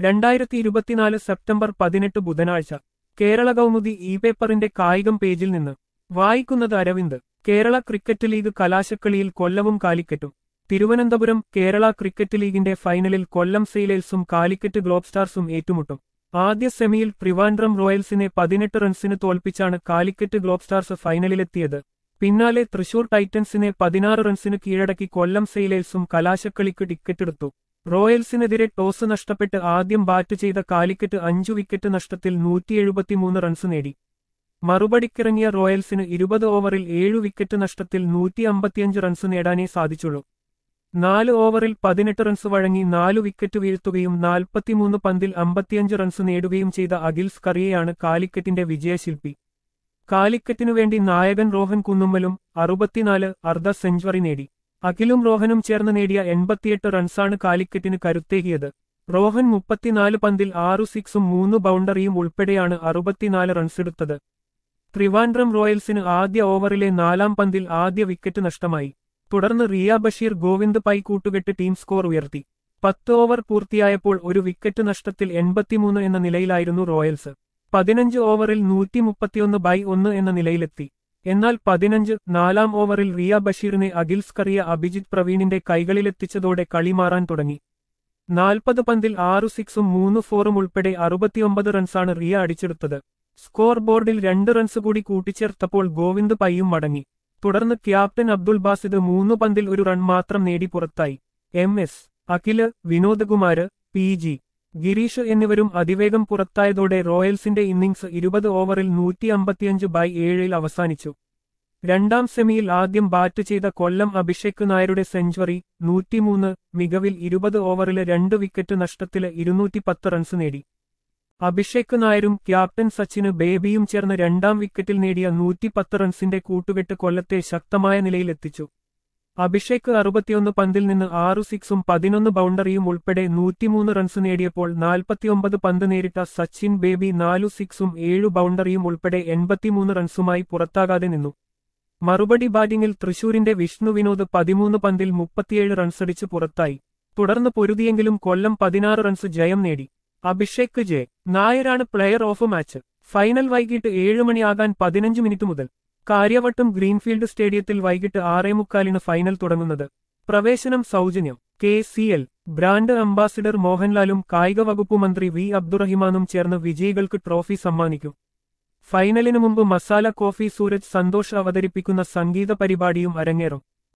രണ്ടായിരത്തി ഇരുപത്തിനാല് സെപ്റ്റംബർ പതിനെട്ട് ബുധനാഴ്ച കേരള കൗമുദി ഇ പേപ്പറിന്റെ കായികം പേജിൽ നിന്ന് വായിക്കുന്നത് അരവിന്ദ് കേരള ക്രിക്കറ്റ് ലീഗ് കലാശക്കളിയിൽ കൊല്ലവും കാലിക്കറ്റും തിരുവനന്തപുരം കേരള ക്രിക്കറ്റ് ലീഗിന്റെ ഫൈനലിൽ കൊല്ലം സെയിലേഴ്സും കാലിക്കറ്റ് ഗ്ലോബ് സ്റ്റാർസും ഏറ്റുമുട്ടും ആദ്യ സെമിയിൽ ട്രിവാൻഡ്രം റോയൽസിനെ പതിനെട്ട് റൺസിന് തോൽപ്പിച്ചാണ് കാലിക്കറ്റ് ഗ്ലോബ് സ്റ്റാർസ് ഫൈനലിലെത്തിയത് പിന്നാലെ തൃശൂർ ടൈറ്റൻസിനെ പതിനാറ് റൺസിന് കീഴടക്കി കൊല്ലം സെയിലേഴ്സും കലാശക്കളിക്ക് ടിക്കറ്റെടുത്തു റോയൽസിനെതിരെ ടോസ് നഷ്ടപ്പെട്ട് ആദ്യം ബാറ്റ് ചെയ്ത കാലിക്കറ്റ് അഞ്ചു വിക്കറ്റ് നഷ്ടത്തിൽ നൂറ്റി എഴുപത്തിമൂന്ന് റൺസ് നേടി മറുപടിക്കിറങ്ങിയ റോയൽസിന് ഇരുപത് ഓവറിൽ ഏഴു വിക്കറ്റ് നഷ്ടത്തിൽ നൂറ്റി അമ്പത്തിയഞ്ച് റൺസ് നേടാനേ സാധിച്ചുള്ളൂ നാല് ഓവറിൽ പതിനെട്ട് റൺസ് വഴങ്ങി നാലു വിക്കറ്റ് വീഴ്ത്തുകയും നാൽപ്പത്തിമൂന്ന് പന്തിൽ അമ്പത്തിയഞ്ച് റൺസ് നേടുകയും ചെയ്ത അഖിൽസ് കറിയയാണ് കാലിക്കറ്റിന്റെ വിജയശില്പി കാലിക്കറ്റിനു വേണ്ടി നായകൻ റോഹൻ കുന്നുമ്മലും അറുപത്തിനാല് അർദ്ധ സെഞ്ചുറി നേടി അഖിലും റോഹനും ചേർന്ന് നേടിയ എൺപത്തിയെട്ട് റൺസാണ് കാലിക്കറ്റിന് കരുത്തേകിയത് റോഹൻ മുപ്പത്തിനാല് പന്തിൽ ആറു സിക്സും മൂന്ന് ബൗണ്ടറിയും ഉൾപ്പെടെയാണ് അറുപത്തിനാല് റൺസെടുത്തത് ട്രിവാൻഡ്രം റോയൽസിന് ആദ്യ ഓവറിലെ നാലാം പന്തിൽ ആദ്യ വിക്കറ്റ് നഷ്ടമായി തുടർന്ന് റിയ ബഷീർ ഗോവിന്ദ് പൈ കൂട്ടുകെട്ട് ടീം സ്കോർ ഉയർത്തി പത്ത് ഓവർ പൂർത്തിയായപ്പോൾ ഒരു വിക്കറ്റ് നഷ്ടത്തിൽ എൺപത്തിമൂന്ന് എന്ന നിലയിലായിരുന്നു റോയൽസ് പതിനഞ്ച് ഓവറിൽ നൂറ്റി മുപ്പത്തിയൊന്ന് ബൈ ഒന്ന് എന്ന നിലയിലെത്തി എന്നാൽ പതിനഞ്ച് നാലാം ഓവറിൽ റിയ ബഷീറിനെ അഖിൽസ് കറിയ അഭിജിത് പ്രവീണിന്റെ കൈകളിലെത്തിച്ചതോടെ കളി മാറാൻ തുടങ്ങി നാൽപ്പത് പന്തിൽ ആറു സിക്സും മൂന്ന് ഫോറും ഉൾപ്പെടെ അറുപത്തിയൊമ്പത് റൺസാണ് റിയ അടിച്ചെടുത്തത് സ്കോർ ബോർഡിൽ രണ്ട് റൺസ് കൂടി കൂട്ടിച്ചേർത്തപ്പോൾ ഗോവിന്ദ് പയ്യും മടങ്ങി തുടർന്ന് ക്യാപ്റ്റൻ അബ്ദുൾ ബാസിദ് മൂന്ന് പന്തിൽ ഒരു റൺ മാത്രം നേടി പുറത്തായി M S Akhil Vinodkumar P G Girish എന്നിവരും അതിവേഗം പുറത്തായതോടെ റോയൽസിന്റെ ഇന്നിംഗ്സ് ഇരുപത് ഓവറിൽ നൂറ്റി അമ്പത്തിയഞ്ച് ബൈ ഏഴിൽ അവസാനിച്ചു രണ്ടാം സെമിയിൽ ആദ്യം ബാറ്റ് ചെയ്ത കൊല്ലം അഭിഷേക് നായരുടെ സെഞ്ചുറി നൂറ്റിമൂന്ന് മികവിൽ ഇരുപത് ഓവറിലെ രണ്ട് വിക്കറ്റ് നഷ്ടത്തില് ഇരുന്നൂറ്റി പത്ത് റൺസ് നേടി അഭിഷേക് നായരും ക്യാപ്റ്റൻ സച്ചിന് ബേബിയും ചേർന്ന് രണ്ടാം വിക്കറ്റിൽ നേടിയ നൂറ്റിപ്പത്ത് റൺസിന്റെ കൂട്ടുകെട്ട് കൊല്ലത്തെ ശക്തമായ നിലയിലെത്തിച്ചു അഭിഷേക് അറുപത്തിയൊന്ന് പന്തിൽ നിന്ന് ആറു സിക്സും പതിനൊന്ന് ബൗണ്ടറിയും ഉൾപ്പെടെ നൂറ്റിമൂന്ന് റൺസ് നേടിയപ്പോൾ നാൽപ്പത്തിയൊമ്പത് പന്ത് നേരിട്ട സച്ചിൻ ബേബി നാലു സിക്സും ഏഴു ബൗണ്ടറിയും ഉൾപ്പെടെ എൺപത്തിമൂന്ന് റൺസുമായി പുറത്താകാതെ നിന്നു മറുപടി ബാറ്റിംഗിൽ തൃശൂരിന്റെ വിഷ്ണു വിനോദ് പതിമൂന്ന് പന്തിൽ മുപ്പത്തിയേഴ് റൺസടിച്ച് പുറത്തായി തുടർന്ന് പൊരുതിയെങ്കിലും കൊല്ലം പതിനാറ് റൺസ് ജയം നേടി അഭിഷേക് ജെ നായരാണ് പ്ലെയർ ഓഫ് മാച്ച് ഫൈനൽ വൈകിട്ട് ഏഴ് മണിയാകാൻ പതിനഞ്ച് മിനിറ്റ് മുതൽ കാര്യവട്ടം ഗ്രീൻഫീൽഡ് സ്റ്റേഡിയത്തിൽ വൈകിട്ട് ആറേ മുക്കാലിന് ഫൈനൽ തുടങ്ങുന്നത് പ്രവേശനം സൗജന്യം K C L brand ambassador മോഹൻലാലും കായിക വകുപ്പ് മന്ത്രി വി അബ്ദുറഹിമാനും ചേർന്ന് വിജയികൾക്ക് ട്രോഫി സമ്മാനിക്കും ഫൈനലിനു മുമ്പ് മസാല കോഫി സൂരജ് സന്തോഷ് അവതരിപ്പിക്കുന്ന സംഗീത പരിപാടിയും അരങ്ങേറും